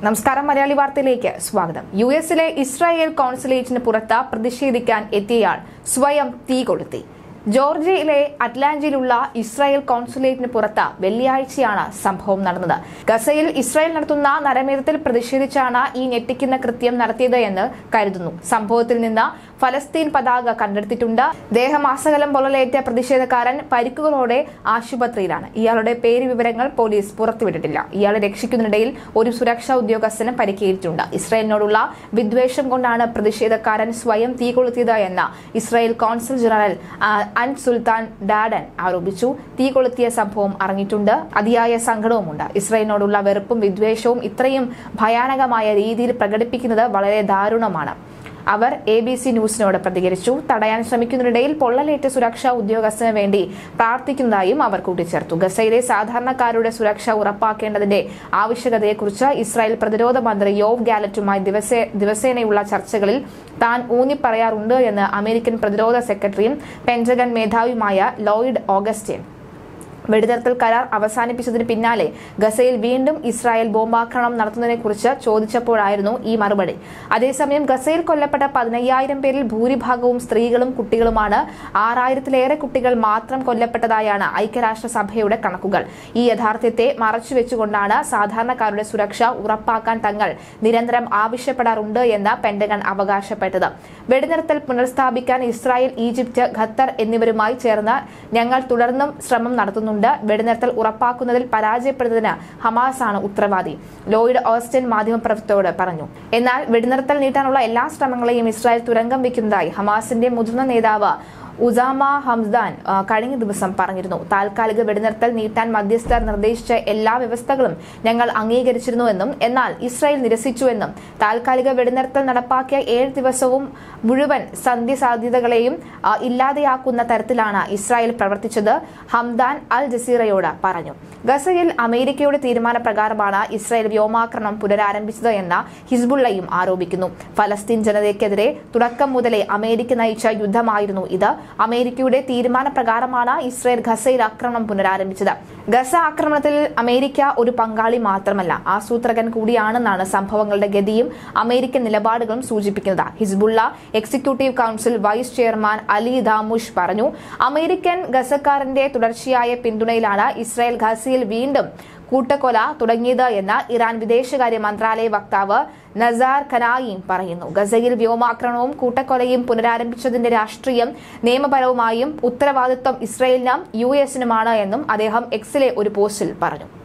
നമസ്കാരം മലയാളി വാർത്തയിലേക്ക് സ്വാഗതം യു എസിലെ ഇസ്രായേൽ കോൺസുലേറ്റിന് പുറത്ത് പ്രതിഷേധിക്കാൻ എത്തിയയാൾ സ്വയം തീ കൊളുത്തി ജോർജിയയിലെ അറ്റ്ലാന്റയിലുള്ള ഇസ്രായേൽ കോൺസുലേറ്റിന് പുറത്ത് വെള്ളിയാഴ്ചയാണ് സംഭവം നടന്നത് ഗസയിൽ ഇസ്രായേൽ നടത്തുന്ന നരമേധത്തിൽ പ്രതിഷേധിച്ചാണ് ഈ ഞെട്ടിക്കുന്ന കൃത്യം നടത്തിയത് എന്ന് കരുതുന്നു സംഭവത്തിൽ നിന്ന് ഫലസ്തീൻ പതാക കണ്ടെടുത്തിട്ടുണ്ട് ദേഹമാസകലം പൊള്ളലേറ്റ പ്രതിഷേധക്കാരൻ പരിക്കുകളോടെ ആശുപത്രിയിലാണ് ഇയാളുടെ പേര് വിവരങ്ങൾ പോലീസ് പുറത്തുവിട്ടിട്ടില്ല ഇയാളെ രക്ഷിക്കുന്നതിനിടയിൽ ഒരു സുരക്ഷാ ഉദ്യോഗസ്ഥന് പരിക്കേറ്റിട്ടുണ്ട് ഇസ്രായേലിനോടുള്ള വിദ്വേഷം കൊണ്ടാണ് പ്രതിഷേധക്കാരൻ സ്വയം തീ കൊളുത്തിയത് എന്ന് ഇസ്രായേൽ കോൺസുൽ ജനറൽ ആ, അൻ സുൽത്താൻ ഡാഡൻ ആരോപിച്ചു തീ കൊളുത്തിയ സംഭവം അറിഞ്ഞിട്ടുണ്ട് അതിയായ സങ്കടവുമുണ്ട് ഇസ്രായേലിനോടുള്ള വെറുപ്പും വിദ്വേഷവും ഇത്രയും ഭയാനകമായ രീതിയിൽ പ്രകടിപ്പിക്കുന്നത് വളരെ ദാരുണമാണ് അവർ എ ബി സി ന്യൂസിനോട് പ്രതികരിച്ചു തടയാൻ ശ്രമിക്കുന്നതിനിടയിൽ പൊള്ളലേറ്റ സുരക്ഷാ ഉദ്യോഗസ്ഥന് വേണ്ടി പ്രാർത്ഥിക്കുന്നതായും അവർ കൂട്ടിച്ചേർത്തു ഗസയിലെ സാധാരണക്കാരുടെ സുരക്ഷ ഉറപ്പാക്കേണ്ടതിന്റെ ആവശ്യകതയെക്കുറിച്ച് ഇസ്രായേൽ പ്രതിരോധ മന്ത്രി യോവ് ഗാലറ്റുമായി ദിവസേ ദിവസേനയുള്ള ചർച്ചകളിൽ താൻ ഊന്നിപ്പറയാറുണ്ട് എന്ന് അമേരിക്കൻ പ്രതിരോധ സെക്രട്ടറിയും പെൻറ്റഗൺ മേധാവിയുമായ ലോയിഡ് ഓഗസ്റ്റിൻ വെടിനിർത്തൽ കരാർ അവസാനിപ്പിച്ചതിന് പിന്നാലെ ഗസയിൽ വീണ്ടും ഇസ്രായേൽ ബോംബാക്രമണം നടത്തുന്നതിനെക്കുറിച്ച് ചോദിച്ചപ്പോഴായിരുന്നു ഈ മറുപടി അതേസമയം ഗസയിൽ കൊല്ലപ്പെട്ട പതിനയ്യായിരം പേരിൽ ഭൂരിഭാഗവും സ്ത്രീകളും കുട്ടികളുമാണ് ആറായിരത്തിലേറെ കുട്ടികൾ മാത്രം കൊല്ലപ്പെട്ടതായാണ് ഐക്യരാഷ്ട്രസഭയുടെ കണക്കുകൾ ഈ യാഥാർത്ഥ്യത്തെ മറച്ചുവെച്ചുകൊണ്ടാണ് സാധാരണക്കാരുടെ സുരക്ഷ ഉറപ്പാക്കാൻ തങ്ങൾ നിരന്തരം ആവശ്യപ്പെടാറുണ്ട് എന്ന് പെന്റഗൺ അവകാശപ്പെട്ടത് വെടിനിർത്തൽ പുനഃസ്ഥാപിക്കാൻ ഇസ്രായേൽ ഈജിപ്ത് ഖത്തർ എന്നിവരുമായി ചേർന്ന് ഞങ്ങൾ തുടർന്നും ശ്രമം നടത്തുന്നുണ്ട് വെടിനിർത്തൽ ഉറപ്പാക്കുന്നതിൽ പരാജയപ്പെടുന്നതിന് ഹമാസാണ് ഉത്തരവാദി ലോയിഡ് ഓസ്റ്റിൻ മാധ്യമപ്രവർത്തകരോട് പറഞ്ഞു എന്നാൽ വെടിനിർത്തൽ നീട്ടാനുള്ള എല്ലാ ശ്രമങ്ങളെയും ഇസ്രായേൽ തുരങ്കം വെക്കുന്നതായി ഹമാസിന്റെ മുതിർന്ന നേതാവ് ഉസാമ ഹംദാൻ ആ, കഴിഞ്ഞ ദിവസം പറഞ്ഞിരുന്നു താൽക്കാലിക വെടിനിർത്തൽ നീട്ടാൻ മധ്യസ്ഥർ നിർദ്ദേശിച്ച എല്ലാ വ്യവസ്ഥകളും ഞങ്ങൾ അംഗീകരിച്ചിരുന്നുവെന്നും എന്നാൽ ഇസ്രായേൽ നിരസിച്ചുവെന്നും താൽക്കാലിക വെടിനിർത്തൽ നടപ്പാക്കിയ ഏഴ് ദിവസവും മുഴുവൻ സന്ധി സാധ്യതകളെയും ആ, ഇല്ലാതെയാക്കുന്ന തരത്തിലാണ് ഇസ്രായേൽ പ്രവർത്തിച്ചത് ഹംദാൻ അൽ ജസീറയോട് പറഞ്ഞു ഗസയിൽ അമേരിക്കയുടെ തീരുമാനപ്രകാരമാണ് ഇസ്രായേൽ വ്യോമാക്രമണം പുനരാരംഭിച്ചത് എന്ന ഹിസ്ബുള്ളയും ആരോപിക്കുന്നു ഫലസ്തീൻ ജനതയ്ക്കെതിരെ തുടക്കം മുതലേ അമേരിക്ക നയിച്ച യുദ്ധമായിരുന്നു ഇത് അമേരിക്കയുടെ തീരുമാനപ്രകാരമാണ് ഇസ്രായേൽ ഗസയിൽ ആക്രമണം പുനരാരംഭിച്ചത് ഗസ ആക്രമണത്തിൽ അമേരിക്ക ഒരു പങ്കാളി മാത്രമല്ല ആസൂത്രകൻ കൂടിയാണെന്നാണ് സംഭവങ്ങളുടെ ഗതിയും അമേരിക്കൻ നിലപാടുകളും സൂചിപ്പിക്കുന്നത് Hezbollah executive council vice chairman Ali Damoush പറഞ്ഞു അമേരിക്കൻ ഗസക്കാരന്റെ തുടർച്ചയായ പിന്തുണയിലാണ് ഇസ്രായേൽ ഗസയിൽ വീണ്ടും കൂട്ടക്കൊല തുടങ്ങിയത് എന്ന് ഇറാൻ വിദേശകാര്യ മന്ത്രാലയ വക്താവ് നസാർ ഖനായിം പറയുന്നു ഗസയിൽ വ്യോമാക്രമണവും കൂട്ടക്കൊലയും പുനരാരംഭിച്ചതിന്റെ രാഷ്ട്രീയം നിയമപരവുമായും ഉത്തരവാദിത്വം ഇസ്രയേലിനും യു എസിനുമാണ് എന്നും അദ്ദേഹം എക്സിലെ ഒരു പോസ്റ്റിൽ പറഞ്ഞു